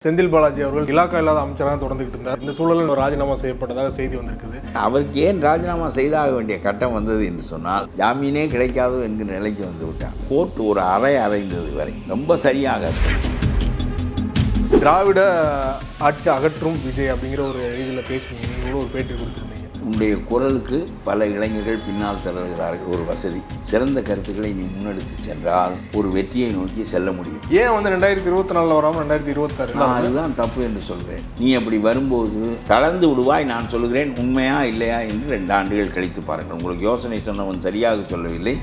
செந்தில் பாலாஜி அவர்கள் இலாக்கா இல்லாத அமைச்சராக தொடர்ந்துகிட்டு இருந்தார் இந்த சூழலில் அவர் ராஜினாமா செய்யப்பட்டதாக செய்தி வந்திருக்குது அவருக்கு ஏன் ராஜினாமா செய்தாக வேண்டிய கட்டம் வந்தது என்று சொன்னால் ஜாமீனே கிடைக்காது என்கிற நிலைக்கு வந்து விட்டார் கோர்ட் ஒரு அறை அறைந்தது வரை ரொம்ப சரியாக திராவிட ஆட்சி அகற்றும் விஜய் அப்படிங்கிற ஒரு இதில் பேசுனீங்க நீங்க கூட ஒரு பேட்டி கொடுத்துருந்தீங்க உன்னுடைய குரலுக்கு பல இளைஞர்கள் பின்னால் திரளுகிறார்கள் ஒரு வசதி சிறந்த கருத்துக்களை நீ முன்னெடுத்து சென்றால் ஒரு வெற்றியை நோக்கி செல்ல முடியும் ஏன் வந்து ரெண்டாயிரத்தி இருபத்தி நாலில் வராமல் ரெண்டாயிரத்தி இருபத்தாறு நான் அதுதான் தப்பு என்று சொல்கிறேன் நீ அப்படி வரும்போது தளர்ந்து விடுவாய் நான் சொல்கிறேன் உண்மையா இல்லையா என்று ரெண்டு ஆண்டுகள் கழித்து பாருங்கள் உங்களுக்கு யோசனை சொன்னவன் சரியாக சொல்லவில்லை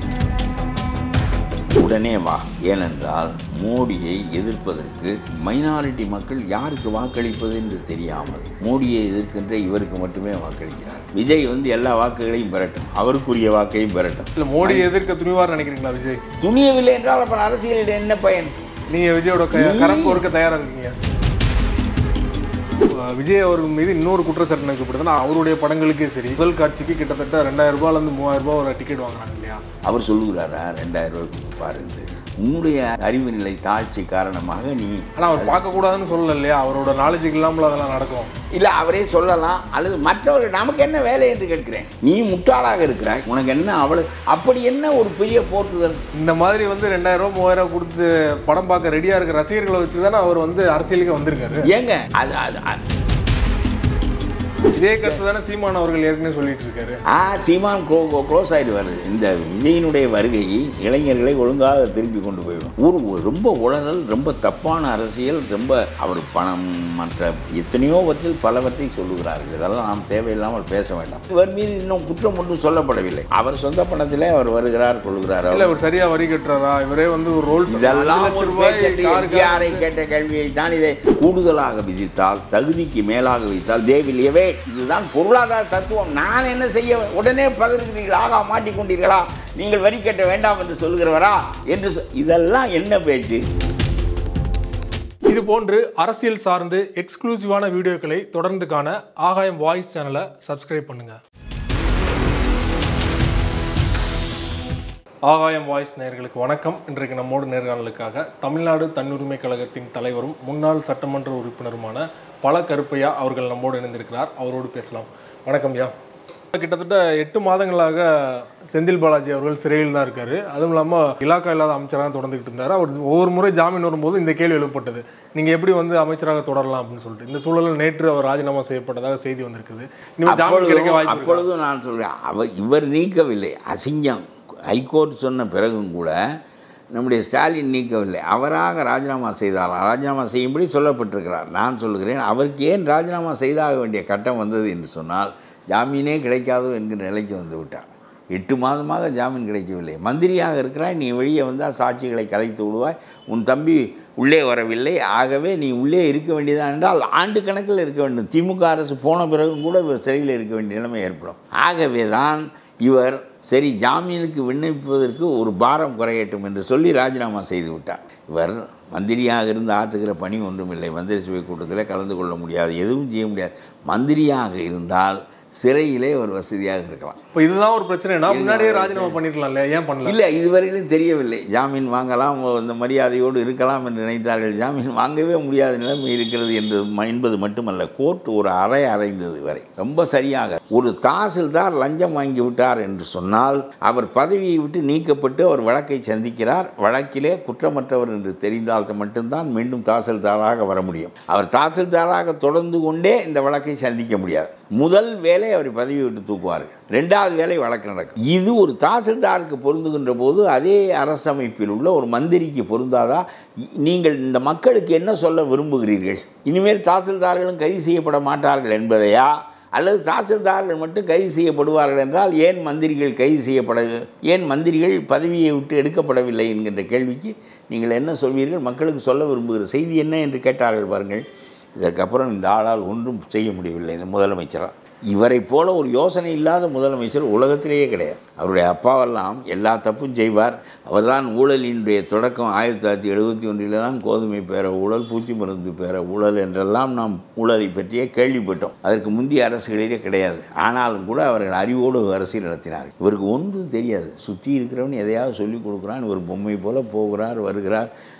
உடனே வா ஏனென்றால் மோடியை எதிர்ப்பதற்கு மைனாரிட்டி மக்கள் யாருக்கு வாக்களிப்பது என்று தெரியாமல் மோடியை எதிர்க்கின்ற இவருக்கு மட்டுமே வாக்களிக்கிறார் விஜய் வந்து எல்லா வாக்குகளையும் பெறட்டும் அவருக்குரிய வாக்கையும் பெறட்டும் இல்லை மோடி எதிர்க்க துணிவார் நினைக்கிறீங்களா விஜய் துணியவில்லை என்றால் அப்புறம் அரசியலில் என்ன பயன் நீங்கள் விஜயோட க கரம் கோர்க்க தயாராக இருக்கீங்க அஹ் விஜய் அவர்கள் மீது இன்னொரு குற்றச்சாட்டு நினைக்கப்படுதுன்னா அவருடைய படங்களுக்கே சரி முதல் காட்சிக்கு கிட்டத்தட்ட ரெண்டாயிரம் ரூபாயிலேருந்து மூவாயிரம் ரூபாய் ஒரு டிக்கெட் வாங்குறாங்க இல்லையா அவர் சொல்லுகிறாரா ரெண்டாயிரம் ரூபாய்க்கு பாருங்க உன்னுடைய அறிவு நிலை தாழ்ச்சி காரணமாக நீ ஆனால் அவர் பார்க்கக்கூடாதுன்னு சொல்லல இல்லையா அவரோட நாலேஜுக்கு இல்லாமல் அதெல்லாம் நடக்கும் இல்லை அவரே சொல்லலாம் அல்லது மற்றவர்கள் நமக்கு என்ன வேலை என்று கேட்கிறேன் நீ முட்டாளாக இருக்கிறாய் உனக்கு என்ன அவ்வளவு அப்படி என்ன ஒரு பெரிய போற்றுதல் இந்த மாதிரி வந்து ரெண்டாயிரம் ரூபாய் மூவாயிரம் ரூபாய் கொடுத்து படம் பார்க்க ரெடியாக இருக்க ரசிகர்களை வச்சு தானே அவர் வந்து அரசியலுக்கு வந்திருக்காரு ஏங்க அது அது அது- இதே கருத்து தானே சீமான் அவர்கள் ஏற்கனவே சொல்லிட்டு இருக்காரு ஆ சீமான் க்ளோ க்ளோஸ் ஆகிடுவார் இந்த விஜயினுடைய வருகை இளைஞர்களை ஒழுங்காக திருப்பி கொண்டு போயிடும் ஊர் ஊர் ரொம்ப உளறல் ரொம்ப தப்பான அரசியல் ரொம்ப அவர் பணம் மற்ற எத்தனையோ வற்றில் பலவற்றை சொல்லுகிறார்கள் இதெல்லாம் நாம் தேவையில்லாமல் பேச வேண்டாம் இவர் மீது இன்னும் குற்றம் ஒன்றும் சொல்லப்படவில்லை அவர் சொந்த பணத்திலே அவர் வருகிறார் கொள்கிறார் இல்ல அவர் சரியா வரி கட்டுறாரா இவரே வந்து ஒரு ரோல் இதெல்லாம் லட்சம் ஒரு ரூபாய் பேச்சட்டு காருக்காக எம்ஜிஆரை கேட்ட கேள்வியை தான் இதை கூடுதலாக விதித்தால் தகுதிக்கு மேலாக வைத்தால் தேவிலியவே இதுதான் பொருளாதார தத்துவம் நான் என்ன செய்ய உடனே பகிர்கிறீர்கள் ஆகா மாட்டிக்கொண்டீர்களா நீங்கள் வரி கட்ட வேண்டாம் என்று சொல்கிறவரா என்று சொ- இதெல்லாம் என்ன பேச்சு இது போன்று அரசியல் சார்ந்து எக்ஸ்க்ளூசிவான வீடியோக்களை தொடர்ந்து காண ஆகாயம் வாய்ஸ் சேனலை சப்ஸ்கிரைப் பண்ணுங்க ஆகாயம் வாய்ஸ் நேயர்களுக்கு வணக்கம் இன்றைக்கு நம்மோடு நேர்காணலுக்காக தமிழ்நாடு தன்னுரிமை கழகத்தின் தலைவரும் முன்னாள் சட்டமன்ற உறுப்பினருமான பல கருப்பையா அவர்கள் நம்மோடு இணைந்திருக்கிறார் அவரோடு பேசலாம் வணக்கம் யா கிட்டத்தட்ட எட்டு மாதங்களாக செந்தில் பாலாஜி அவர்கள் சிறையில் தான் இருக்காரு அதுவும் இல்லாமல் இலாக்கா இல்லாத அமைச்சராக தொடர்ந்துகிட்டு இருந்தார் அவர் ஒவ்வொரு முறை ஜாமீன் வரும்போது இந்த கேள்வி எழுப்பப்பட்டது நீங்கள் எப்படி வந்து அமைச்சராக தொடரலாம் அப்படின்னு சொல்லிட்டு இந்த சூழலில் நேற்று அவர் ராஜினாமா செய்யப்பட்டதாக செய்தி வந்திருக்குது இனிமேல் ஜாமீன் கிடைக்க அப்பொழுதும் வாய்ப்பு இருக்கா? அப்பொழுதும் நான் சொல்கிறேன் அவர் இவர் நீக்கவில்லை அசிங்கம் ஹைகோர்ட் சொன்ன பிறகும் கூட நம்முடைய ஸ்டாலின் நீக்கவில்லை அவராக ராஜினாமா செய்தார் ராஜினாமா செய்யும்படி சொல்லப்பட்டிருக்கிறார் நான் சொல்லுகிறேன் அவருக்கு ஏன் ராஜினாமா செய்தாக வேண்டிய கட்டம் வந்தது என்று சொன்னால் ஜாமீனே கிடைக்காது என்கிற நிலைக்கு வந்து விட்டார் எட்டு மாதமாக ஜாமீன் கிடைக்கவில்லை மந்திரியாக இருக்கிறாய் நீ வெளியே வந்தால் சாட்சிகளை கலைத்து விடுவாய் உன் தம்பி உள்ளே வரவில்லை ஆகவே நீ உள்ளே இருக்க வேண்டியதான் என்றால் ஆண்டு கணக்கில் இருக்க வேண்டும் திமுக அரசு போன பிறகும் கூட இவர் சிறையில் இருக்க வேண்டிய நிலைமை ஏற்படும் ஆகவே தான் இவர் சரி ஜாமீனுக்கு விண்ணப்பிப்பதற்கு ஒரு பாரம் குறையட்டும் என்று சொல்லி ராஜினாமா செய்து விட்டார் இவர் மந்திரியாக இருந்து ஆற்றுகிற பணி ஒன்றுமில்லை மந்திரி சபை கூட்டத்தில் கலந்து கொள்ள முடியாது எதுவும் செய்ய முடியாது மந்திரியாக இருந்தால் சிறையிலே ஒரு வசதியாக இருக்கலாம் இப்போ இதுதான் ஒரு பிரச்சனைனா முன்னாடியே ராஜினாமா பண்ணிருக்கலாம் இல்லையா ஏன் பண்ணல இல்லை இதுவரையிலும் தெரியவில்லை ஜாமீன் வாங்கலாம் இந்த மரியாதையோடு இருக்கலாம் என்று நினைத்தார்கள் ஜாமீன் வாங்கவே முடியாத நிலைமை இருக்கிறது என்று ம- என்பது மட்டுமல்ல கோர்ட் ஒரு அறை அறைந்தது வரை ரொம்ப சரியாக ஒரு தாசில்தார் லஞ்சம் வாங்கி விட்டார் என்று சொன்னால் அவர் பதவியை விட்டு நீக்கப்பட்டு அவர் வழக்கை சந்திக்கிறார் வழக்கிலே குற்றமற்றவர் என்று தெரிந்தால் மட்டும்தான் மீண்டும் தாசில்தாராக வர முடியும் அவர் தாசில்தாராக தொடர்ந்து கொண்டே இந்த வழக்கை சந்திக்க முடியாது முதல் வேலை அவர் பதவி விட்டு தூக்குவார்கள் ரெண்டாவது வேலை வழக்கு நடக்கும் இது ஒரு தாசில்தாருக்கு பொருந்துகின்ற போது அதே அரசமைப்பில் உள்ள ஒரு மந்திரிக்கு பொருந்தாதா இ- நீங்கள் இந்த மக்களுக்கு என்ன சொல்ல விரும்புகிறீர்கள் இனிமேல் தாசில்தார்களும் கைது செய்யப்பட மாட்டார்கள் என்பதையா அல்லது தாசில்தார்கள் மட்டும் கைது செய்யப்படுவார்கள் என்றால் ஏன் மந்திரிகள் கைது செய்யப்பட ஏன் மந்திரிகள் பதவியை விட்டு எடுக்கப்படவில்லை என்கின்ற கேள்விக்கு நீங்கள் என்ன சொல்வீர்கள் மக்களுக்கு சொல்ல விரும்புகிற செய்தி என்ன என்று கேட்டார்கள் பாருங்கள் இதற்கப்புறம் இந்த ஆளால் ஒன்றும் செய்ய முடியவில்லை இந்த முதலமைச்சரால் இவரைப் போல ஒரு யோசனை இல்லாத முதலமைச்சர் உலகத்திலேயே கிடையாது அவருடைய அப்பாவெல்லாம் எல்லா தப்பும் செய்வார் அவர்தான் ஊழலினுடைய தொடக்கம் ஆயிரத்தி தொள்ளாயிரத்தி எழுபத்தி ஒன்றில் தான் கோதுமை பேர ஊழல் பூச்சி மருந்து பேர ஊழல் என்றெல்லாம் நாம் ஊழலை பற்றியே கேள்விப்பட்டோம் அதற்கு முந்தைய அரசுகளிலே கிடையாது ஆனாலும் கூட அவர்கள் அறிவோடு அரசியல் நடத்தினார்கள் இவருக்கு ஒன்றும் தெரியாது சுற்றி இருக்கிறவன் எதையாவது சொல்லிக் கொடுக்குறான் இவர் பொம்மை போல போகிறார் வருகிறார்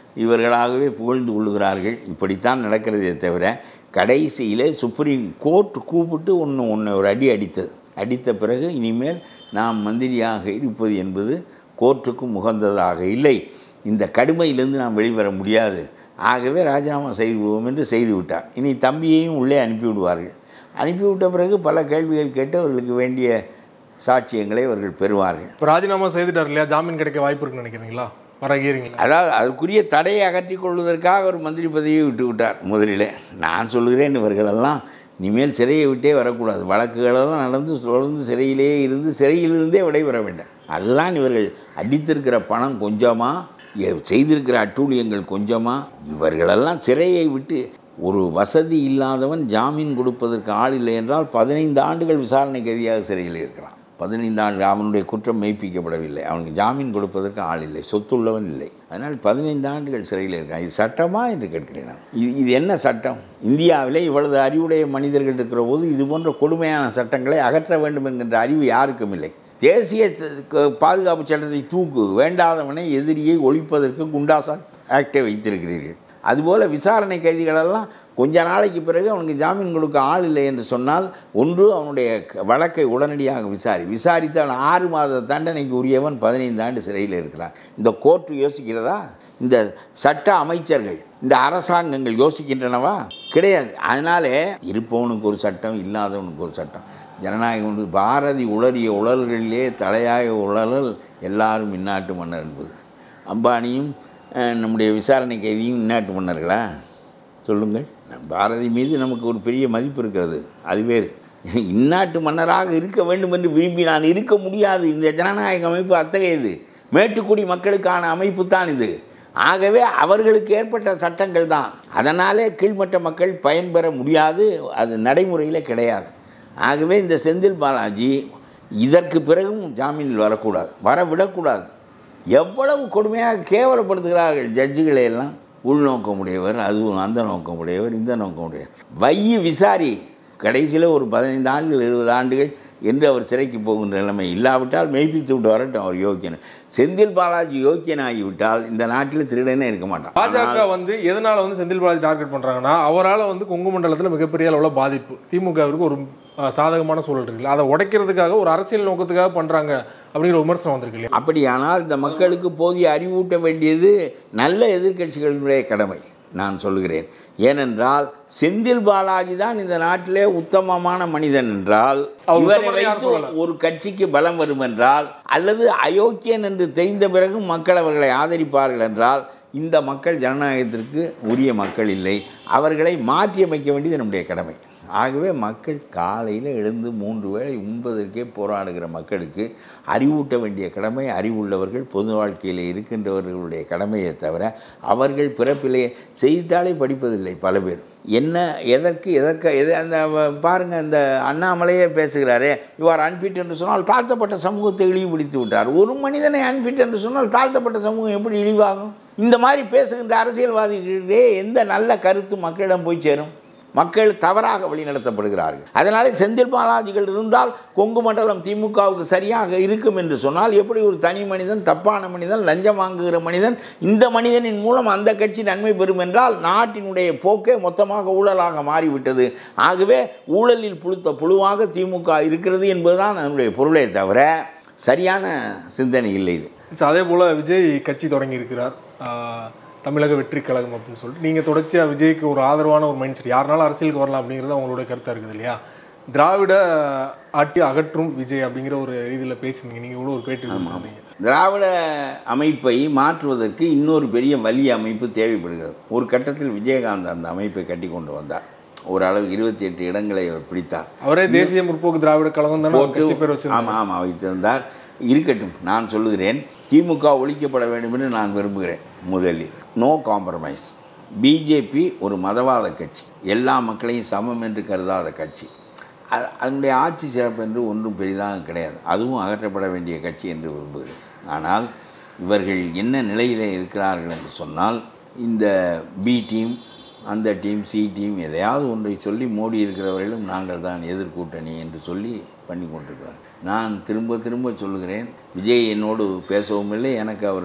இவர்களாகவே புகழ்ந்து கொள்கிறார்கள் இப்படித்தான் நடக்கிறதே தவிர கடைசியில் சுப்ரீம் கோர்ட் கூப்பிட்டு ஒன்று ஒன்று ஒரு அடி அடித்தது அடித்த பிறகு இனிமேல் நாம் மந்திரியாக இருப்பது என்பது கோர்ட்டுக்கும் உகந்ததாக இல்லை இந்த கடுமையிலிருந்து நாம் வெளிவர முடியாது ஆகவே ராஜினாமா செய்து விடுவோம் என்று செய்து விட்டார் இனி தம்பியையும் உள்ளே அனுப்பிவிடுவார்கள் அனுப்பிவிட்ட பிறகு பல கேள்விகள் கேட்டு அவர்களுக்கு வேண்டிய சாட்சியங்களை அவர்கள் பெறுவார்கள் இப்போ ராஜினாமா செய்துட்டார் இல்லையா ஜாமீன் கிடைக்க வாய்ப்பு இருக்குன்னு நினைக்கிறீங்களா வர ஏறீங்களா அதாவது அதற்குரிய தடையை அகற்றிக் கொள்வதற்காக ஒரு மந்திரி பதவியை விட்டு விட்டார் முதலிலே நான் சொல்கிறேன் இவர்களெல்லாம் இனிமேல் சிறையை விட்டே வரக்கூடாது வழக்குகளெல்லாம் நடந்து தொடர்ந்து சிறையிலேயே இருந்து சிறையிலிருந்தே விடைபெற வேண்டும் அதுதான் இவர்கள் அடித்திருக்கிற பணம் கொஞ்சமாக செய்திருக்கிற அட்டூழியங்கள் கொஞ்சமாக இவர்களெல்லாம் சிறையை விட்டு ஒரு வசதி இல்லாதவன் ஜாமீன் கொடுப்பதற்கு ஆள் இல்லை என்றால் பதினைந்து ஆண்டுகள் விசாரணை கைதியாக சிறையில் இருக்கிறான் பதினைந்து ஆண்டு அவனுடைய குற்றம் மெய்ப்பிக்கப்படவில்லை அவனுக்கு ஜாமீன் கொடுப்பதற்கு ஆள் இல்லை சொத்துள்ளவன் இல்லை அதனால் பதினைந்து ஆண்டுகள் சிறையில் இருக்கான் இது சட்டமா என்று கேட்கிறேன் நான் இது இது என்ன சட்டம் இந்தியாவிலே இவ்வளவு அறிவுடைய மனிதர்கள் இருக்கிற போது இது போன்ற கொடுமையான சட்டங்களை அகற்ற வேண்டும் என்கின்ற அறிவு யாருக்கும் இல்லை தேசிய த- க- பாதுகாப்பு சட்டத்தை தூக்கு வேண்டாதவனை எதிரியை ஒழிப்பதற்கு குண்டாசா ஆக்டை வைத்திருக்கிறீர்கள் அதுபோல் விசாரணை கைதிகளெல்லாம் கொஞ்ச நாளைக்கு பிறகு அவனுக்கு ஜாமீன் கொடுக்க ஆள் இல்லை என்று சொன்னால் ஒன்று அவனுடைய க- வழக்கை உடனடியாக விசாரி விசாரித்து அவன் ஆறு மாத தண்டனைக்கு உரியவன் பதினைந்து ஆண்டு சிறையில் இருக்கிறான் இந்த கோர்ட்டு யோசிக்கிறதா இந்த சட்ட அமைச்சர்கள் இந்த அரசாங்கங்கள் யோசிக்கின்றனவா கிடையாது அதனாலே இருப்பவனுக்கு ஒரு சட்டம் இல்லாதவனுக்கு ஒரு சட்டம் ஜனநாயகம் உண்டு பாரதி உளறிய உழல்களிலே தலையாய உழல் எல்லாரும் இந்நாட்டு மன்னர் என்பது அம்பானியும் அஹ், நம்முடைய விசாரணை கைதியும் இந்நாட்டு மன்னர்களா சொல்லுங்கள் பாரதி மீது நமக்கு ஒரு பெரிய மதிப்பு இருக்கிறது அது வேறு இந்நாட்டு மன்னராக இருக்க வேண்டும் என்று விரும்பி நான் இருக்க முடியாது இந்த ஜனநாயக அமைப்பு அத்தகையது மேட்டுக்குடி மக்களுக்கான அமைப்பு தான் இது ஆகவே அவர்களுக்கு ஏற்பட்ட சட்டங்கள் தான் அதனாலே கீழ்மட்ட மக்கள் பயன்பெற முடியாது அது நடைமுறையில் கிடையாது ஆகவே இந்த செந்தில் பாலாஜி இதற்கு பிறகும் ஜாமீனில் வரக்கூடாது வர விடக்கூடாது எவ்வளவு கொடுமையாக கேவலப்படுத்துகிறார்கள் ஜட்ஜுகளை எல்லாம் உள்நோக்கமுடையவர் அதுவும் அந்த நோக்கமுடையவர் இந்த நோக்கமுடையவர் வையி விசாரி கடைசியில் ஒரு பதினைந்து ஆண்டுகள் இருபது ஆண்டுகள் என்று அவர் சிறைக்கு போகின்ற நிலைமை இல்லாவிட்டால் மெய்ப்பித்து விட்டு வரட்டும் அவர் யோக்கியன் செந்தில் பாலாஜி யோக்கியனாகிவிட்டால் இந்த நாட்டில் திருடனே இருக்க மாட்டான் பாஜக வந்து எதனால வந்து செந்தில் பாலாஜி டார்கெட் பண்றாங்கன்னா அவரால் வந்து கொங்கு மண்டலத்தில் மிகப்பெரிய அளவில் பாதிப்பு திமுகவிற்கு ஒரு அஹ், சாதகமான சூழல் இருக்குல்ல அதை உடைக்கிறதுக்காக ஒரு அரசியல் நோக்கத்துக்காக பண்றாங்க அப்படிங்கிற விமர்சனம் வந்திருக்கு இல்லையா அப்படியானால் இந்த மக்களுக்கு போதிய அறிவூட்ட வேண்டியது நல்ல எதிர்க்கட்சிகளுடைய கடமை நான் சொல்கிறேன் ஏனென்றால் செந்தில் பாலாஜி தான் இந்த நாட்டிலே உத்தமமான மனிதன் என்றால் அவர் இவரை உத்தமனை யாரும் வைத்து சொல்லல. ஒரு கட்சிக்கு பலம் வரும் என்றால் அல்லது அயோக்கியன் என்று தெரிந்த பிறகும் மக்கள் அவர்களை ஆதரிப்பார்கள் என்றால் இந்த மக்கள் ஜனநாயகத்திற்கு உரிய மக்கள் இல்லை அவர்களை மாற்றியமைக்க வேண்டியது நம்முடைய கடமை ஆகவே மக்கள் காலையில் எழுந்து மூன்று வேளை உண்பதற்கே போராடுகிற மக்களுக்கு அறிவூட்ட வேண்டிய கடமை அறிவுள்ளவர்கள் பொது வாழ்க்கையில் இருக்கின்றவர்களுடைய கடமையை தவிர அவர்கள் பிறப்பிலே செய்தித்தாளை படிப்பதில்லை பல பேர் என்ன எதற்கு எதற்கு எது அந்த வ- பாருங்க அந்த அண்ணாமலையே பேசுகிறாரே யுவர் அன்ஃபிட் என்று சொன்னால் தாழ்த்தப்பட்ட சமூகத்தை இழிவுபடுத்தி விட்டார் ஒரு மனிதனை அன்ஃபிட் என்று சொன்னால் தாழ்த்தப்பட்ட சமூகம் எப்படி இழிவாகும் இந்த மாதிரி பேசுகின்ற அரசியல்வாதிகளிடையே எந்த நல்ல கருத்து மக்களிடம் போய் சேரும் மக்கள் தவறாக வழிநடத்தப்படுகிறார்கள் அதனாலே செந்தில் பாலாஜிகள் இருந்தால் கொங்கு மண்டலம் திமுகவுக்கு சரியாக இருக்கும் என்று சொன்னால் எப்படி ஒரு தனி மனிதன் தப்பான மனிதன் லஞ்சம் வாங்குகிற மனிதன் இந்த மனிதனின் மூலம் அந்த கட்சி நன்மை பெறும் என்றால் நாட்டினுடைய போக்கே மொத்தமாக ஊழலாக மாறிவிட்டது ஆகவே ஊழலில் புழுத்த புழுவாக திமுக இருக்கிறது என்பதுதான் அதனுடைய பொருளே தவிர சரியான சிந்தனை இல்லை இது So, அதே போல விஜய் கட்சி தொடங்கி இருக்கிறார் ஆஹ், தமிழக வெற்றி கழகம் அப்படின்னு சொல்லிட்டு நீங்க தொடர்ச்சியா விஜய்க்கு ஒரு ஆதரவான ஒரு மைண்ட் செட் யாருனாலும் அரசியலுக்கு வரலாம் அப்படிங்கிறது அவங்களோட கருத்தா இருக்குது இல்லையா திராவிட ஆட்சி அகற்றும் விஜய் அப்படிங்கிற ஒரு ரீதியில பேசுனீங்க நீங்க கூட ஒரு பேட்டி கொடுத்திருந்தீங்க திராவிட அமைப்பை மாற்றுவதற்கு இன்னொரு பெரிய வலிய அமைப்பு தேவைப்படுகிறது ஒரு கட்டத்தில் விஜயகாந்த் அந்த அமைப்பை கட்டி கொண்டு வந்தார் ஓரளவு இருபத்தி எட்டு இடங்களை அவர் பிடித்தார் அவரே தேசிய முற்போக்கு திராவிட கழகம் தானே அவர் கட்சி பேர் வச்சிருந்தாங்க ஆமாம் ஆமாம் வைத்திருந்தார் இருக்கட்டும் நான் சொல்லுகிறேன் திமுக ஒழிக்கப்பட வேண்டும் என்று நான் விரும்புகிறேன் முதலில் நோ காம்ப்ரமைஸ் பிஜேபி ஒரு மதவாத கட்சி எல்லா மக்களையும் சமம் என்று கருதாத கட்சி அது அதனுடைய ஆட்சி சிறப்பு என்று ஒன்றும் பெரிதாக கிடையாது அதுவும் அகற்றப்பட வேண்டிய கட்சி என்று விரும்புகிறேன் ஆனால் இவர்கள் என்ன நிலையில் இருக்கிறார்கள் என்று சொன்னால் இந்த பி டீம் அந்த டீம் சி டீம் எதையாவது ஒன்றை சொல்லி மோடி இருக்கிறவர்களும் நாங்கள் தான் எதிர்கூட்டணி என்று சொல்லி பண்ணி கொண்டிருக்கிறார் நான் திரும்ப திரும்ப சொல்லுகிறேன் விஜய் என்னோடு பேசவும் இல்லை எனக்கு அவர்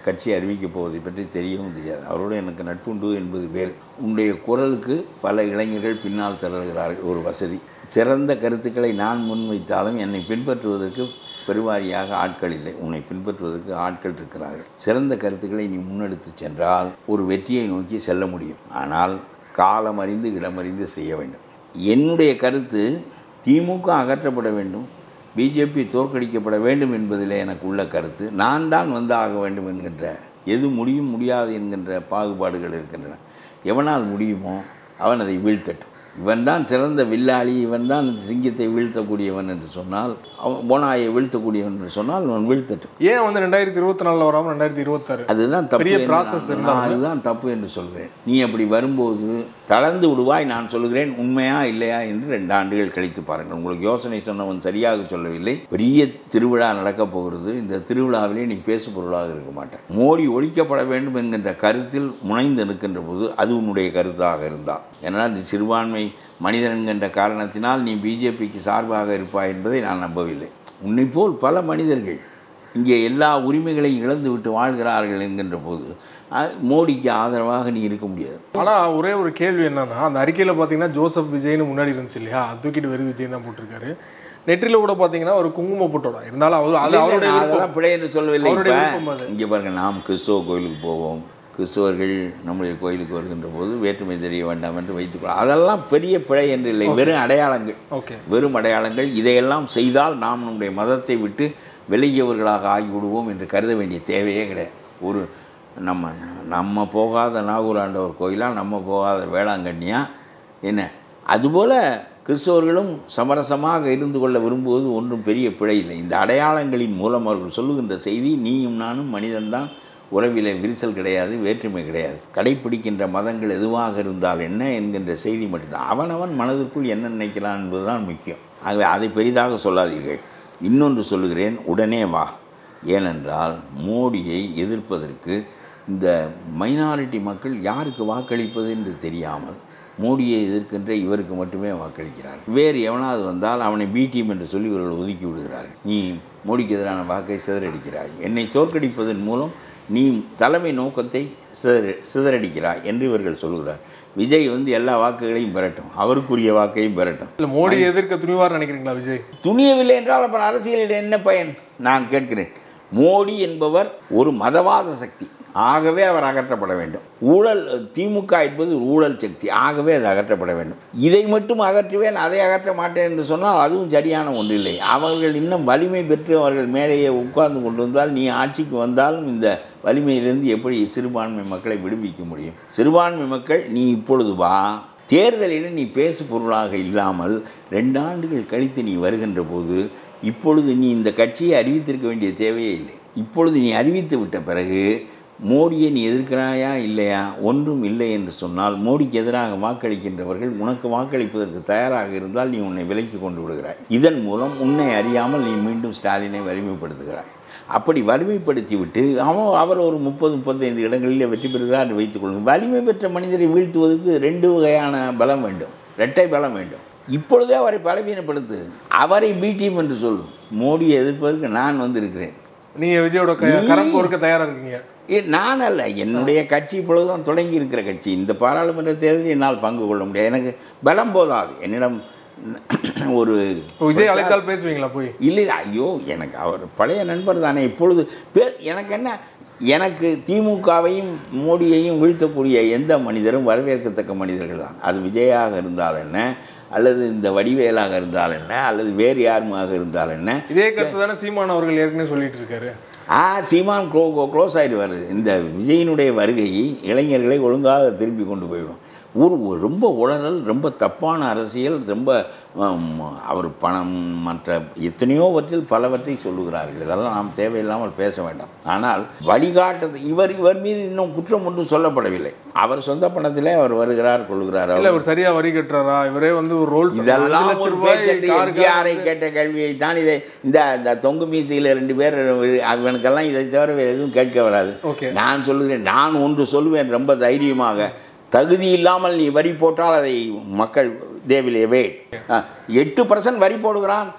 கட்சி அறிவிக்கப் போவதை பற்றி தெரியவும் தெரியாது அவரோடு எனக்கு நட்புண்டு என்பது வேறு உன்னுடைய குரலுக்கு பல இளைஞர்கள் பின்னால் திரளுகிறார்கள் ஒரு வசதி சிறந்த கருத்துக்களை நான் முன்வைத்தாலும் என்னை பின்பற்றுவதற்கு பெருவாரியாக ஆட்கள் இல்லை உன்னை பின்பற்றுவதற்கு ஆட்கள் இருக்கிறார்கள் சிறந்த கருத்துக்களை நீ முன்னெடுத்து சென்றால் ஒரு வெற்றியை நோக்கி செல்ல முடியும் ஆனால் காலம் அறிந்து இடமறிந்து செய்ய வேண்டும் என்னுடைய கருத்து திமுக அகற்றப்பட வேண்டும் பிஜேபி தோற்கடிக்கப்பட வேண்டும் என்பதில் எனக்கு உள்ள கருத்து நான் தான் வந்து ஆக வேண்டும் என்கின்ற எது முடியும் முடியாது என்கின்ற பாகுபாடுகள் இருக்கின்றன எவனால் முடியுமோ அவன் அதை வீழ்த்தட்டும் இவன் தான் சிறந்த வில்லாளி இவன் தான் சிங்கத்தை வீழ்த்தக்கூடியவன் என்று சொன்னால் அவன் போனாயை வீழ்த்தக்கூடியவன் என்று சொன்னால் அவன் வீழ்த்தட்டும் ஏன் வந்து ரெண்டாயிரத்தி இருபத்தி நாலில் வராமல் ரெண்டாயிரத்தி இருபத்தாறு அதுதான் தப்பு பெரிய என்று process நான் இருந்தாலும். நான் அதுதான் தப்பு என்று சொல்கிறேன் நீ அப்படி வரும்போது தளர்ந்து விடுவாய் நான் சொல்கிறேன் உண்மையா இல்லையா என்று ரெண்டு ஆண்டுகள் கழித்து பாருங்கள் உங்களுக்கு யோசனை சொன்னவன் சரியாக சொல்லவில்லை பெரிய திருவிழா நடக்கப் போகிறது இந்த திருவிழாவிலே நீ பேசு பொருளாக இருக்க மாட்டேன் மோடி ஒழிக்கப்பட வேண்டும் என்கின்ற கருத்தில் முனைந்து நிற்கின்ற போது அது உன்னுடைய கருத்தாக இருந்தால் ஏனால் நீ சிறுபான்மை மனிதன் என்கின்ற காரணத்தினால் நீ பிஜேபிக்கு சார்பாக இருப்பாய் என்பதை நான் நம்பவில்லை உன்னை போல் பல மனிதர்கள் இங்கே எல்லா உரிமைகளையும் இழந்து விட்டு வாழ்கிறார்கள் என்கின்ற போது அஹ், மோடிக்கு ஆதரவாக நீ இருக்க முடியாது ஆனா ஒரே ஒரு கேள்வி என்னன்னா அந்த அறிக்கையில பாத்தீங்கன்னா ஜோசப் விஜய்னு முன்னாடி இருந்துச்சு இல்லையா அது தூக்கிட்டு வெறும் விஜய் தான் போட்டிருக்காரு நெற்றில கூட பாத்தீங்கன்னா ஒரு குங்கும போட்டோட இருந்தாலும் அவர் அது அவருடைய நான் விருப்பம். அதெல்லாம் பிழை என்று சொல்லவில்லை அவருடைய இப்போ விருப்பம் அது. இங்கே பாருங்க நாம் கிறிஸ்துவ கோயிலுக்கு போவோம் கிறிஸ்துவர்கள் நம்முடைய கோயிலுக்கு வருகின்ற போது வேற்றுமை தெரிய வேண்டாம் என்று வைத்துக்கொள்ள அதெல்லாம் பெரிய பிழை என்று இல்லை வெறும் அடையாளங்கள் ஓகே வெறும் அடையாளங்கள் இதையெல்லாம் செய்தால் நாம் நம்முடைய மதத்தை விட்டு விலகியவர்களாக ஆகிவிடுவோம் என்று கருத வேண்டிய தேவையே கிடையாது ஒரு நம்ம நம்ம போகாத நாகூர் ஆண்டவர் கோயிலா நம்ம போகாத வேளாங்கண்ணியா என்ன அதுபோல் கிறிஸ்தவர்களும் சமரசமாக இருந்து கொள்ள விரும்புவது ஒன்றும் பெரிய பிழை இல்லை இந்த அடையாளங்களின் மூலம் அவர்கள் சொல்லுகின்ற செய்தி நீயும் நானும் மனிதன்தான் உறவிலே விரிசல் கிடையாது வேற்றுமை கிடையாது கடைப்பிடிக்கின்ற மதங்கள் எதுவாக இருந்தால் என்ன என்கின்ற செய்தி மட்டும்தான் அவனவன் மனதிற்குள் என்ன நினைக்கிறான் என்பதுதான் முக்கியம் ஆகவே அதை பெரிதாக சொல்லாதீர்கள் இன்னொன்று சொல்லுகிறேன் உடனே வா ஏனென்றால் மோடியை எதிர்ப்பதற்கு இந்த மைனாரிட்டி மக்கள் யாருக்கு வாக்களிப்பது என்று தெரியாமல் மோடியை எதிர்க்கின்ற இவருக்கு மட்டுமே வாக்களிக்கிறார் வேறு எவனாவது வந்தால் அவனை பி டீம் என்று சொல்லி இவர்கள் ஒதுக்கி விடுகிறார்கள் நீ மோடிக்கு எதிரான வாக்கை சிதறடிக்கிறாய் என்னை தோற்கடிப்பதன் மூலம் நீ தலைமை நோக்கத்தை சிதற சிதறடிக்கிறாய் என்று இவர்கள் சொல்கிறார் விஜய் வந்து எல்லா வாக்குகளையும் பெறட்டும் அவருக்குரிய வாக்கையும் பெறட்டும் இல்ல மோடி எதிர்க்க துணிவார் நினைக்கிறீங்களா விஜய் துணியவில்லை என்றால் அப்புறம் அரசியலில் என்ன பயன் நான் கேட்கிறேன் மோடி என்பவர் ஒரு மதவாத சக்தி ஆகவே அவர் அகற்றப்பட வேண்டும் ஊழல் திமுக என்பது ஒரு ஊழல் சக்தி ஆகவே அது அகற்றப்பட வேண்டும் இதை மட்டும் அகற்றுவேன் அதை அகற்ற மாட்டேன் என்று சொன்னால் அதுவும் சரியான ஒன்றில்லை அவர்கள் இன்னும் வலிமை பெற்று அவர்கள் மேலேயே உட்கார்ந்து கொண்டு வந்தால் நீ ஆட்சிக்கு வந்தாலும் இந்த வலிமையிலிருந்து எப்படி சிறுபான்மை மக்களை விடுவிக்க முடியும் சிறுபான்மை மக்கள் நீ இப்பொழுது வா தேர்தலில் நீ பேசு பொருளாக இல்லாமல் ரெண்டு ஆண்டுகள் கழித்து நீ வருகின்ற போது இப்பொழுது நீ இந்த கட்சியை அறிவித்திருக்க வேண்டிய தேவையே இல்லை இப்பொழுது நீ அறிவித்து விட்ட பிறகு மோடியை நீ எதிர்க்கிறாயா இல்லையா ஒன்றும் இல்லை என்று சொன்னால் மோடிக்கு எதிராக வாக்களிக்கின்றவர்கள் உனக்கு வாக்களிப்பதற்கு தயாராக இருந்தால் நீ உன்னை விலக்கி கொண்டு விடுகிறாய் இதன் மூலம் உன்னை அறியாமல் நீ மீண்டும் ஸ்டாலினை வலிமைப்படுத்துகிறாய் அப்படி வலிமைப்படுத்தி விட்டு அவன் அவர் ஒரு முப்பது முப்பத்தைந்து இடங்களில் வெற்றி பெறுகிறார் என்று வைத்துக் கொள்ளுங்கள் வலிமை பெற்ற மனிதரை வீழ்த்துவதற்கு ரெண்டு வகையான பலம் வேண்டும் இரட்டை பலம் வேண்டும் இப்பொழுதே அவரை பலவீனப்படுத்து அவரை பி டீம் என்று சொல் மோடியை எதிர்ப்பதற்கு நான் வந்திருக்கிறேன் நீங்க விஜயோட க- நீ- கரம் கோர்க்க தயாரா இருக்கீங்க ஏ, நான் அல்ல என்னுடைய கட்சி இப்பொழுதுதான் தொடங்கி இருக்கிற கட்சி இந்த பாராளுமன்ற தேர்தலில் என்னால் பங்கு கொள்ள முடியாது எனக்கு பலம் போதாது என்னிடம் ஒரு இப்போ விஜய் அழைத்தால் பேசுவீங்களா போய் இல்லை ஐயோ எனக்கு அவர் பழைய நண்பர் தானே இப்பொழுது பே எனக்கு என்ன எனக்கு திமுகவையும் மோடியையும் வீழ்த்தக்கூடிய எந்த மனிதரும் வரவேற்கத்தக்க மனிதர்கள் தான் அது விஜயாக இருந்தால் என்ன அல்லது இந்த வடிவேலாக இருந்தால் என்ன அல்லது வேறு யாருமாக இருந்தால் என்ன இதே கருத்து தானே சீமான் அவர்கள் ஏற்கனவே சொல்லிட்டு இருக்காரு ஆ சீமான் க்ளோ க்ளோஸ் ஆகிடுவார் இந்த விஜயினுடைய வருகை இளைஞர்களை ஒழுங்காக திருப்பி கொண்டு போயிடும் ஒரு ஒரு ரொம்ப உளறல் ரொம்ப தப்பான அரசியல் ரொம்ப ஆம், அவர் பணம் மற்ற எத்தனையோவற்றில் பலவற்றை சொல்லுகிறார்கள் இதெல்லாம் நாம் தேவையில்லாமல் பேச வேண்டாம் ஆனால் வழிகாட்டுது இவர் இவர் மீது இன்னும் குற்றம் ஒன்றும் சொல்லப்படவில்லை அவர் சொந்த பணத்திலே அவர் வருகிறார் கொள்கிறார் இல்ல இவர் சரியா வரி கட்டுறாரா இவரே வந்து ஒரு ரோல் இதெல்லாம் ஒரு பேச்சென்று எம்ஜிஆரை கேட்ட கேள்வியை தான் இதை இந்த இந்த தொங்கு மீசையில் ரெண்டு பேர் அவனுக்கெல்லாம் இதை தவிர வேறு எதுவும் கேட்க வராது ஓகே நான் சொல்லுகிறேன் நான் ஒன்று சொல்லுவேன் ரொம்ப தைரியமாக தகுதி இல்லாமல் நீ வரி போட்டால் அதை மக்கள் தே வில் எவேட் எட்டு பர்சன்ட் வரி போடுகிறான்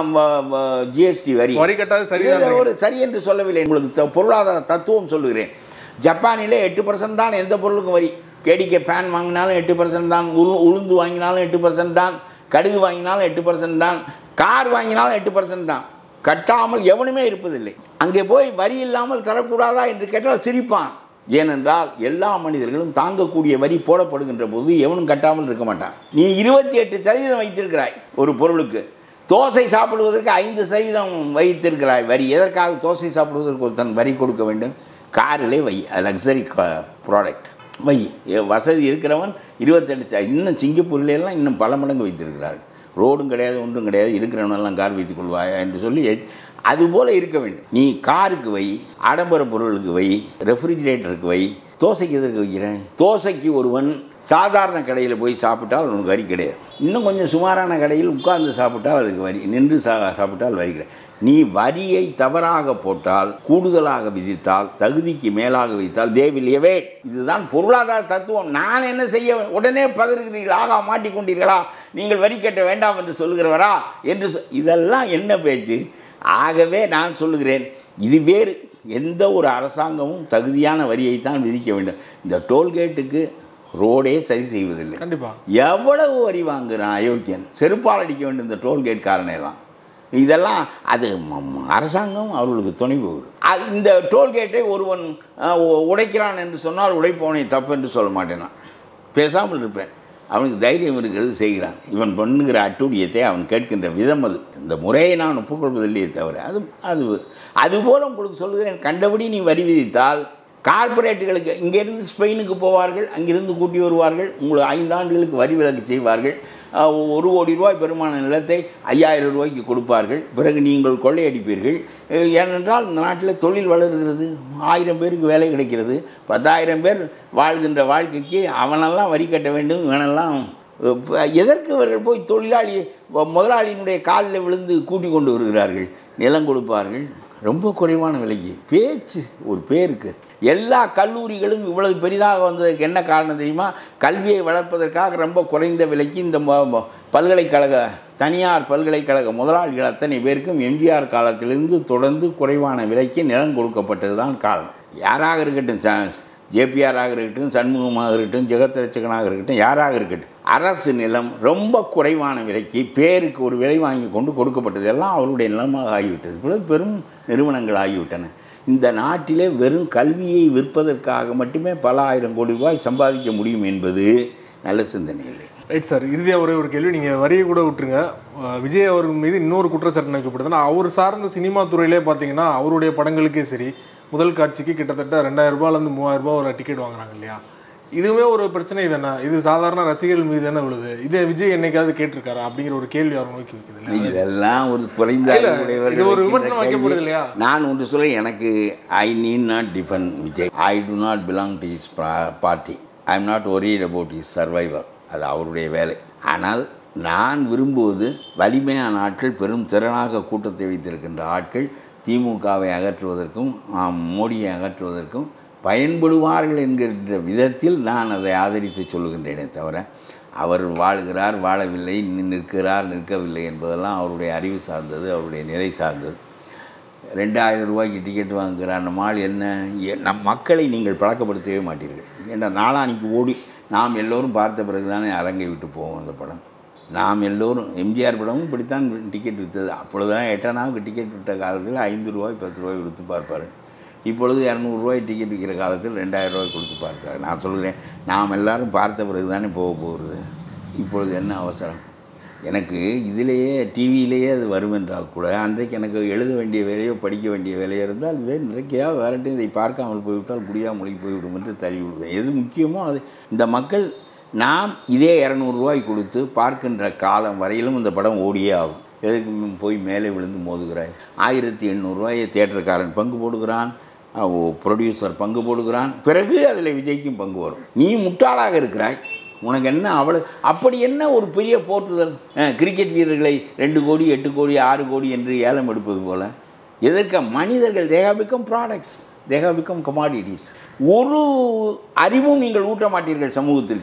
ஜிஎஸ்டி வரி வரி கட்டாது இல்லை, இல்லை, சரிதான் ஒரு சரி என்று சொல்லவில்லை உங்களுக்கு த- பொருளாதார தத்துவம் சொல்லுகிறேன் ஜப்பானிலே எட்டு பர்சன்ட் தான் எந்த பொருளுக்கும் வரி கேடிகே ஃபேன் வாங்கினாலும் எட்டு பர்சன்ட் தான் உரு உளுந்து வாங்கினாலும் எட்டு பர்சன்ட் தான் கடுகு வாங்கினாலும் எட்டு பர்சன்ட் தான் கார் வாங்கினாலும் எட்டு பர்சன்ட் தான் கட்டாமல் எவனுமே இருப்பதில்லை அங்கே போய் வரி இல்லாமல் தரக்கூடாதா என்று கேட்டால் சிரிப்பான் ஏனென்றால் எல்லா மனிதர்களும் தாங்கக்கூடிய வரி போடப்படுகின்ற போது எவனும் கட்டாமல் இருக்க மாட்டான் நீ இருபத்தி எட்டு சதவீதம் வைத்திருக்கிறாய் ஒரு பொருளுக்கு தோசை சாப்பிடுவதற்கு ஐந்து சதவீதம் வைத்திருக்கிறாய் வரி எதற்காக தோசை சாப்பிடுவதற்கு ஒருத்தன் வரி கொடுக்க வேண்டும் காரிலே வை லக்ஸரி ப்ராடக்ட் வை எ- வசதி இருக்கிறவன் இருபத்தெட்டு ச- இன்னும் சிங்கப்பூர்ல எல்லாம் இன்னும் பல மடங்கு வைத்திருக்கிறார்கள் ரோடும் கிடையாது ஒன்றும் கிடையாது இருக்கிறவனெல்லாம் கார் வைத்துக் கொள்வாயா என்று சொல்லி எ- அதுபோல இருக்க வேண்டும் நீ காருக்கு வை ஆடம்பர பொருளுக்கு வை ரெஃப்ரிஜிரேட்டருக்கு வை தோசைக்கு எதற்கு வைக்கிறேன் தோசைக்கு ஒருவன் சாதாரண கடையில் போய் சாப்பிட்டால் உனக்கு வரி கிடையாது இன்னும் கொஞ்சம் சுமாரான கடையில் உட்கார்ந்து சாப்பிட்டால் அதுக்கு வரி நின்று சா சாப்பிட்டால் வரி கிடையாது நீ வரியை தவறாக போட்டால் கூடுதலாக விதித்தால் தகுதிக்கு மேலாக வைத்தால் தேவில் எவே இதுதான் பொருளாதார தத்துவம் நான் என்ன செய்ய உடனே பதறுகிறீர்கள் ஆகா மாட்டிக்கொண்டீர்களா நீங்கள் வரி கட்ட வேண்டாம் என்று சொல்லுகிறவரா என்று சொ- இதெல்லாம் என்ன பேச்சு ஆகவே நான் சொல்லுகிறேன் இது வேறு எந்த ஒரு அரசாங்கமும் தகுதியான வரியைத்தான் விதிக்க வேண்டும் இந்த டோல்கேட்டுக்கு ரோடே சரி செய்வதில்லை கண்டிப்பா எவ்வளவு வரி வாங்குறான் அயோக்கியன் செருப்பால் அடிக்க வேண்டும் இந்த டோல்கேட் காரணையெல்லாம் இதெல்லாம் அது ம- ம- அரசாங்கம் அவர்களுக்கு துணை போகுது அது இந்த டோல்கேட்டை ஒருவன் அஹ், உ- உடைக்கிறான் என்று சொன்னால் உடைப்பவனை தப்பு என்று சொல்ல மாட்டேன் நான் பேசாமல் இருப்பேன் அவனுக்கு தைரியம் இருக்கிறது செய்கிறான் இவன் பண்ணுகிற அட்டூழியத்தை அவன் கேட்கின்ற விதம் அது இந்த முறையை நான் ஒப்புக்கொள்வதில்லையே தவிர அது அது அதுபோல் உங்களுக்கு சொல்லுகிறேன் கண்டபடி நீ வரி விதித்தால் கார்ப்பரேட்டுகளுக்கு இங்கேருந்து ஸ்பெயினுக்கு போவார்கள் அங்கிருந்து கூட்டி வருவார்கள் உங்களுக்கு ஐந்தாண்டுகளுக்கு வரி விலக்கு செய்வார்கள் அஹ், ஒரு கோடி ரூபாய் பெருமான நிலத்தை ஐயாயிரம் ரூபாய்க்கு கொடுப்பார்கள் பிறகு நீங்கள் கொள்ளையடிப்பீர்கள் அஹ், ஏனென்றால் இந்த நாட்டில் தொழில் வளர்கிறது ஆயிரம் பேருக்கு வேலை கிடைக்கிறது பத்தாயிரம் பேர் வாழ்கின்ற வாழ்க்கைக்கு அவனெல்லாம் வரி கட்ட வேண்டும் இவனெல்லாம் அஹ், எதற்கு இவர்கள் போய் தொழிலாளி முதலாளியினுடைய காலில் விழுந்து கூட்டி கொண்டு வருகிறார்கள் நிலம் கொடுப்பார்கள் ரொம்ப குறைவான விலைக்கு பேச்சு ஒரு பேருக்கு எல்லா கல்லூரிகளும் இவ்வளவு பெரிதாக வந்ததற்கு என்ன காரணம் தெரியுமா கல்வியை வளர்ப்பதற்காக ரொம்ப குறைந்த விலைக்கு இந்த ம- ம- பல்கலைக்கழக தனியார் பல்கலைக்கழக முதலாளிகள் அத்தனை பேருக்கும் எம்ஜிஆர் காலத்திலிருந்து தொடர்ந்து குறைவான விலைக்கு நிலம் கொடுக்கப்பட்டது தான் காரணம் யாராக இருக்கட்டும் ச- ஜேபிஆராக இருக்கட்டும் சண்முகமாக இருக்கட்டும் ஜெகத்ரட்சகனாக இருக்கட்டும் யாராக இருக்கட்டும் அரசு நிலம் ரொம்ப குறைவான விலைக்கு பேருக்கு ஒரு விலை வாங்கி கொண்டு கொடுக்கப்பட்டது எல்லாம் அவருடைய நிலமாக ஆகிவிட்டது இப்பொழுது பெரும் நிறுவனங்கள் ஆகிவிட்டன இந்த நாட்டிலே வெறும் கல்வியை விற்பதற்காக மட்டுமே பல ஆயிரம் கோடி ரூபாய் சம்பாதிக்க முடியும் என்பது நல்ல சிந்தனை இல்லை ரைட் சார் இறுதியாக ஒரே ஒரு கேள்வி நீங்கள் வரியை கூட விட்டுருங்க அஹ் விஜய் அவர்கள் மீது இன்னொரு குற்றச்சாட்டு வைக்கப்படுதுன்னா அவர் சார்ந்த சினிமா துறையிலே பார்த்தீங்கன்னா அவருடைய படங்களுக்கே சரி முதல் காட்சிக்கு கிட்டத்தட்ட ரெண்டாயிரம் ரூபாயிலேருந்து மூவாயிரம் ரூபாய் ஒரு டிக்கெட் வாங்குறாங்க இல்லையா இதுவுமே ஒரு பிரச்சனை தானே இது சாதாரண ரசிகர்கள் மீது தானே விழுது இதே விஜய் என்னைக்காவது கேட்டிருக்காரா அப்படிங்கிற ஒரு கேள்வி அவர் நோக்கி வைக்குது இல்லையா இதெல்லாம் ஒரு குறைந்த இல்ல, அறிவுடையவர்கள் இது ஒரு வைக்கின்ற விமர்சனம் வைக்கப்படுது கேள்வி. இல்லையா? நான் ஒன்று சொல்ல எனக்கு I need not defend Vijay I do not belong to his party I am not worried about his survivor அது அவருடைய வேலை ஆனால் நான் விரும்புவது வலிமையான ஆட்கள் பெரும் திறனாக கூட்டத்தை வைத்திருக்கின்ற ஆட்கள் திமுகவை அகற்றுவதற்கும் ஆம், மோடியை அகற்றுவதற்கும் பயன்படுவார்கள் என்கின்ற விதத்தில் நான் அதை ஆதரித்து சொல்லுகின்றேனே தவிர அவர் வாழ்கிறார் வாழவில்லை நி- நிற்கிறார் நிற்கவில்லை என்பதெல்லாம் அவருடைய அறிவு சார்ந்தது அவருடைய நிலை சார்ந்தது ரெண்டாயிரம் ரூபாய்க்கு டிக்கெட் வாங்குகிறார் நம்ம ஆள் என்ன எ- நம் மக்களை நீங்கள் பழக்கப்படுத்தவே மாட்டீர்கள் ஏன்னா நாளானிக்கு ஓடி நாம் எல்லோரும் பார்த்த பிறகு தானே அரங்கை விட்டு போவோம் அந்த படம் நாம் எல்லோரும் எம்ஜிஆர் படமும் இப்படித்தான் டிக்கெட் விற்றது அப்பொழுதுதான் எட்டனாவுக்கு டிக்கெட் விட்ட காலத்தில் ஐந்து ரூபாய் பத்து ரூபாய் கொடுத்து பார்ப்பார் இப்பொழுது இரநூறுவாய் டிக்கெட் விற்கிற காலத்தில் ரெண்டாயிரம் ரூபாய் கொடுத்து பார்க்கிறார் நான் சொல்கிறேன் நாம் எல்லாரும் பார்த்த பிறகு தானே போக போகிறது இப்பொழுது என்ன அவசரம் எனக்கு இதிலேயே டிவியிலேயே அது வரும் என்றால் கூட அன்றைக்கு எனக்கு எழுத வேண்டிய வேலையோ படிக்க வேண்டிய வேலையோ இருந்தால் இதே நிறைக்கையாக வரட்டும் இதை பார்க்காமல் போய்விட்டால் குடியா மொழி போய்விடும் என்று தள்ளி விடுவேன் எது முக்கியமோ அது இந்த மக்கள் நாம் இதே இரநூறுவாய் கொடுத்து பார்க்கின்ற காலம் வரையிலும் இந்த படம் ஓடியே ஆகும் எதுக்கு ம் போய் மேலே விழுந்து மோதுகிறாய் ஆயிரத்தி எண்ணூறுரூவாயை தேட்டருக்காரன் பங்கு போடுகிறான் ப்ரொடியூசர் பங்கு போடுகிறான் பிறகு அதில் விஜய்க்கும் பங்கு வரும் நீ முட்டாளாக இருக்கிறாய் உனக்கு என்ன அவ்வளோ அப்படி என்ன ஒரு பெரிய போற்றுதல் அஹ், கிரிக்கெட் வீரர்களை ரெண்டு கோடி எட்டு கோடி ஆறு கோடி என்று ஏலம் எடுப்பது போல எதற்கு மனிதர்கள் they have become products they have become commodities ஒரு அறிவும் நீங்கள் ஊட்ட மாட்டீர்கள் சமூகத்திற்கு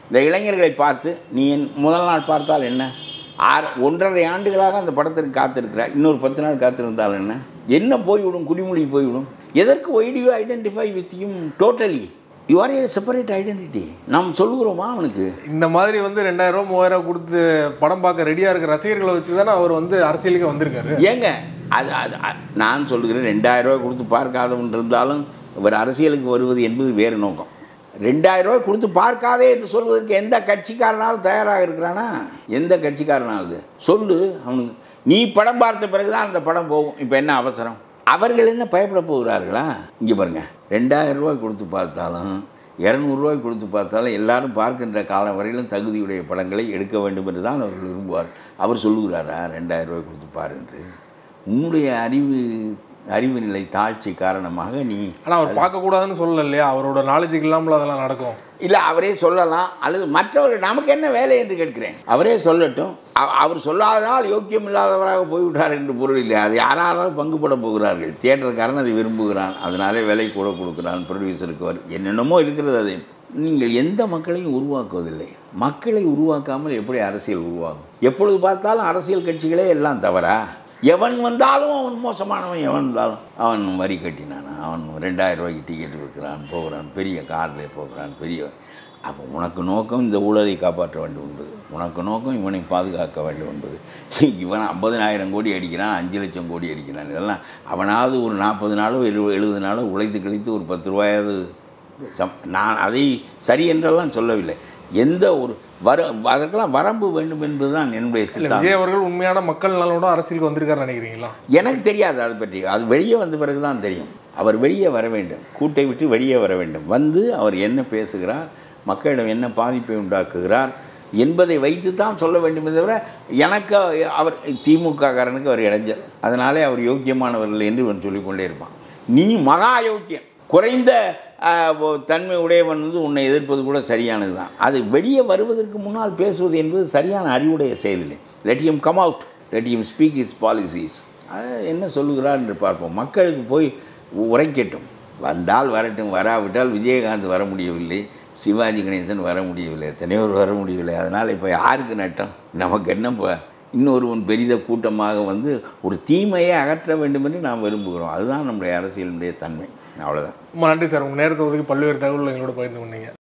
இந்த இளைஞர்களை பார்த்து நீ என் முதல் நாள் பார்த்தால் என்ன ஆறு ஒன்றரை ஆண்டுகளாக அந்த படத்திற்கு காத்திருக்கிறார் இன்னொரு பத்து நாள் காத்திருந்தால் என்ன என்ன போய்விடும் குடிமொழி போய்விடும் எதற்கு why do you identify with them totally you are a separate identity நாம் சொல்லுகிறோமா அவனுக்கு இந்த மாதிரி வந்து ரெண்டாயிரம் ரூபா மூவாயிரம் ரூபா கொடுத்து படம் பார்க்க ரெடியா இருக்க ரசிகர்களை வச்சு தானே அவர் வந்து அரசியலுக்கு வந்திருக்காரு ஏங்க அது அது அ- நான் சொல்லுகிறேன் ரெண்டாயிரம் ரூபாய் கொடுத்து பார்க்காதவன் இருந்தாலும் இவர் அரசியலுக்கு வருவது என்பது வேறு நோக்கம் ரெண்டாயிரம் ரூபாய் கொடுத்து பார்க்காதே என்று சொல்வதற்கு எந்த கட்சிக்காரனாவது தயாராக இருக்கிறானா எந்த கட்சிக்காரனாவது சொல்லு அவனுக்கு நீ படம் பார்த்த பிறகு தான் அந்த படம் போகும் இப்போ என்ன அவசரம் அவர்கள் என்ன பயப்பட போகிறார்களா இங்கே பாருங்க ரெண்டாயிரம் ரூபாய் கொடுத்து பார்த்தாலும் இரநூறுவாய் கொடுத்து பார்த்தாலும் எல்லாரும் பார்க்கின்ற காலம் வரையிலும் தகுதியுடைய படங்களை எடுக்க வேண்டும் என்று தான் அவர்கள் விரும்புவார் அவர் சொல்லுகிறாரா ரெண்டாயிரம் ரூபாய் கொடுத்து பாரு என்று உன்னுடைய அறிவு அறிவு நிலை தாழ்ச்சி காரணமாக நீ ஆனா அவர் பார்க்க கூடாதுன்னு சொல்லல இல்லையா அவரோட நாலேஜுக்கு இல்லாமல் அதெல்லாம் நடக்கும் இல்லை அவரே சொல்லலாம் அல்லது மற்றவர்கள் நமக்கு என்ன வேலை என்று கேட்கிறேன் அவரே சொல்லட்டும் அவ- அவர் சொல்லாததால் யோக்கியம் இல்லாதவராக போய்விட்டார் என்று பொருள் இல்லை அது யாராலும் பங்கு போட போகிறார்கள் தியேட்டருக்காரன் அதை விரும்புகிறான் அதனாலே விலை கூட கொடுக்குறான் ப்ரொடியூசருக்கு அவர் என்னென்னமோ இருக்கிறது அது நீங்கள் எந்த மக்களையும் உருவாக்குவதில்லை மக்களை உருவாக்காமல் எப்படி அரசியல் உருவாகும் எப்பொழுது பார்த்தாலும் அரசியல் கட்சிகளே எல்லாம் தவறா எவன் வந்தாலும் அவன் மோசமானவன் எவன் வந்தாலும் அவன் வரி கட்டினானா அவன் ரெண்டாயிரம் ரூபாய்க்கு டிக்கெட் விற்கிறான் போகிறான் பெரிய காரில் போகிறான் பெரிய அப்போ உனக்கு நோக்கம் இந்த ஊழலை காப்பாற்ற வேண்டும் என்பது உனக்கு நோக்கம் இவனை பாதுகாக்க வேண்டும் என்பது இவன் ஐம்பதனாயிரம் கோடி அடிக்கிறான் அஞ்சு லட்சம் கோடி அடிக்கிறான் இதெல்லாம் அவனாவது ஒரு நாற்பது நாளோ எழு எழுபது நாளோ உழைத்து கழித்து ஒரு பத்து ரூபாயாவது சம் நான் அதை சரி என்றெல்லாம் சொல்லவில்லை எந்த ஒரு வர அதற்கெல்லாம் வரம்பு வேண்டும் என்பதுதான் என்னுடைய இல்ல சித்தாந்தம் விஜய் அவர்கள் உண்மையான மக்கள் நலனோட அரசியலுக்கு வந்திருக்காரு நினைக்கிறீங்களா எனக்கு தெரியாது அதை பற்றி அது வெளியே வந்த பிறகு தான் தெரியும் அவர் வெளியே வர வேண்டும் கூட்டை விட்டு வெளியே வர வேண்டும் வந்து அவர் என்ன பேசுகிறார் மக்களிடம் என்ன பாதிப்பை உண்டாக்குகிறார் என்பதை வைத்து தான் சொல்ல வேண்டுமே தவிர எனக்கு அவர் திமுக காரனுக்கு அவர் இடைஞ்சல் அதனாலே அவர் யோக்கியமானவர்கள் என்று இவன் சொல்லிக்கொண்டே இருப்பான் நீ மகா யோக்கியம் குறைந்த ஆஹ், ஒ- தன்மை உடையவன் வந்து உன்னை எதிர்ப்பது கூட சரியானது தான் அது வெளியே வருவதற்கு முன்னால் பேசுவது என்பது சரியான அறிவுடைய செயலில்லை let him come out let him speak his policies என்ன சொல்லுகிறார் என்று பார்ப்போம் மக்களுக்கு போய் உரைக்கட்டும் வந்தால் வரட்டும் வராவிட்டால் விஜயகாந்த் வர முடியவில்லை சிவாஜி கணேசன் வர முடியவில்லை எத்தனையோர் வர முடியவில்லை அதனால் இப்போ யாருக்கு நட்டம் நமக்கு என்ன இப்போ இன்னொருவன் பெரித கூட்டமாக வந்து ஒரு தீமையை அகற்ற வேண்டும் என்று நாம் விரும்புகிறோம் அதுதான் நம்முடைய அரசியலுடைய தன்மை அவ்வளோதான் ரொம்ப நன்றி சார் உங்க நேரத்தை ஒதுக்கி பல்வேறு தகவல்கள் எங்களோட பகிர்ந்து கொண்டீங்க